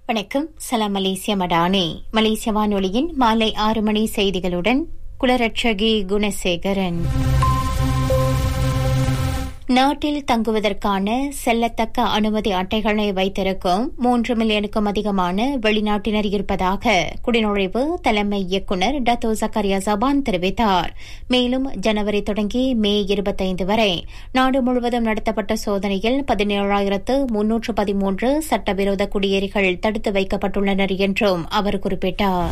வணக்கம் சலாம் மலேசிய மடானி மலேசிய வானொலியின் மாலை ஆறு மணி செய்திகளுடன் குலரட்சகி குணசேகரன் நாட்டில் தங்குவதற்கான செல்லத்தக்க அனுமதி அட்டைகளை வைத்திருக்கும் மூன்று மில்லியனுக்கும் அதிகமான வெளிநாட்டினர் இருப்பதாக குடிநுழைவு தலைமை இயக்குநர் டத்தோ ஜக்கரியா ஜபான் தெரிவித்தார் மேலும் ஜனவரி தொடங்கி மே இருபத்தைந்து வரை நாடு முழுவதும் நடத்தப்பட்ட சோதனையில் பதினேழாயிரத்து முன்னூற்று பதிமூன்று சட்டவிரோத குடியேறிகள் தடுத்து வைக்கப்பட்டுள்ளனர் என்றும் அவர் குறிப்பிட்டார்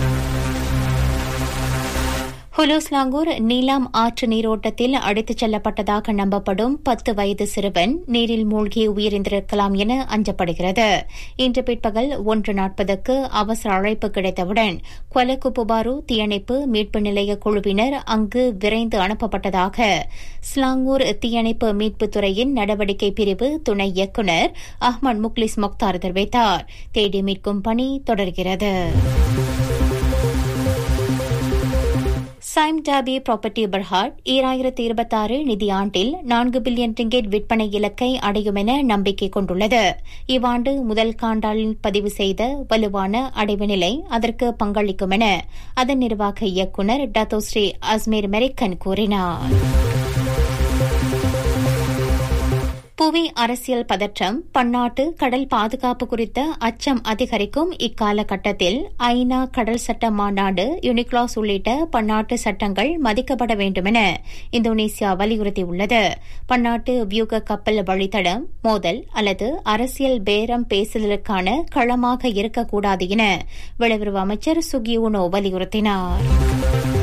ஹுலூஸ்லாங்கூர் நீலாம் ஆற்று நீரோட்டத்தில் அடித்துச் செல்லப்பட்டதாக நம்பப்படும் பத்து வயது சிறுவன் நீரில் மூழ்கி உயிரிழந்திருக்கலாம் என அஞ்சப்படுகிறது இன்று பிற்பகல் ஒன்று நாற்பதுக்கு அவசர அழைப்பு கிடைத்தவுடன் கொலகுப்புபாரு தீயணைப்பு மீட்பு நிலைய குழுவினர் அங்கு விரைந்து அனுப்பப்பட்டதாக ஸ்லாங்கூர் தீயணைப்பு மீட்புத் துறையின் நடவடிக்கை பிரிவு துணை இயக்குநர் அஹ்மத் முக்லிஸ் மொக்தார் தெரிவித்தார் தேடி மீட்கும் பணி தொடர்கிறது சைம் டாபி ப்ராப்பர்ட்டி பர்ஹாட் ஈராயிரத்து இருபத்தாறு நிதியாண்டில் நான்கு பில்லியன் ரிங்கெட் விற்பனை இலக்கை அடையும் என நம்பிக்கை கொண்டுள்ளது இவ்வாண்டு முதல் காண்டாலில் பதிவு செய்த வலுவான அடைவு நிலை அதற்கு பங்களிக்கும் என அதன் நிர்வாக இயக்குநர் டத்தோ ஸ்ரீ அஸ்மீர் மெரிக்கன் கூறினார் புவி அரசியல் பதற்றம் பன்னாட்டு கடல் பாதுகாப்பு குறித்த அச்சம் அதிகரிக்கும் இக்காலகட்டத்தில் ஐநா கடல் சட்ட மாநாடு யுனிக்ளாஸ் உள்ளிட்ட பன்னாட்டு சட்டங்கள் மதிக்கப்பட வேண்டும் என இந்தோனேசியா வலியுறுத்தியுள்ளது பன்னாட்டு வியூக கப்பல் வழித்தடம் மோதல் அல்லது அரசியல் பேரம் பேசுதலுக்கான களமாக இருக்கக்கூடாது என வெளியுறவு அமைச்சர் சுகியூனோ வலியுறுத்தினார்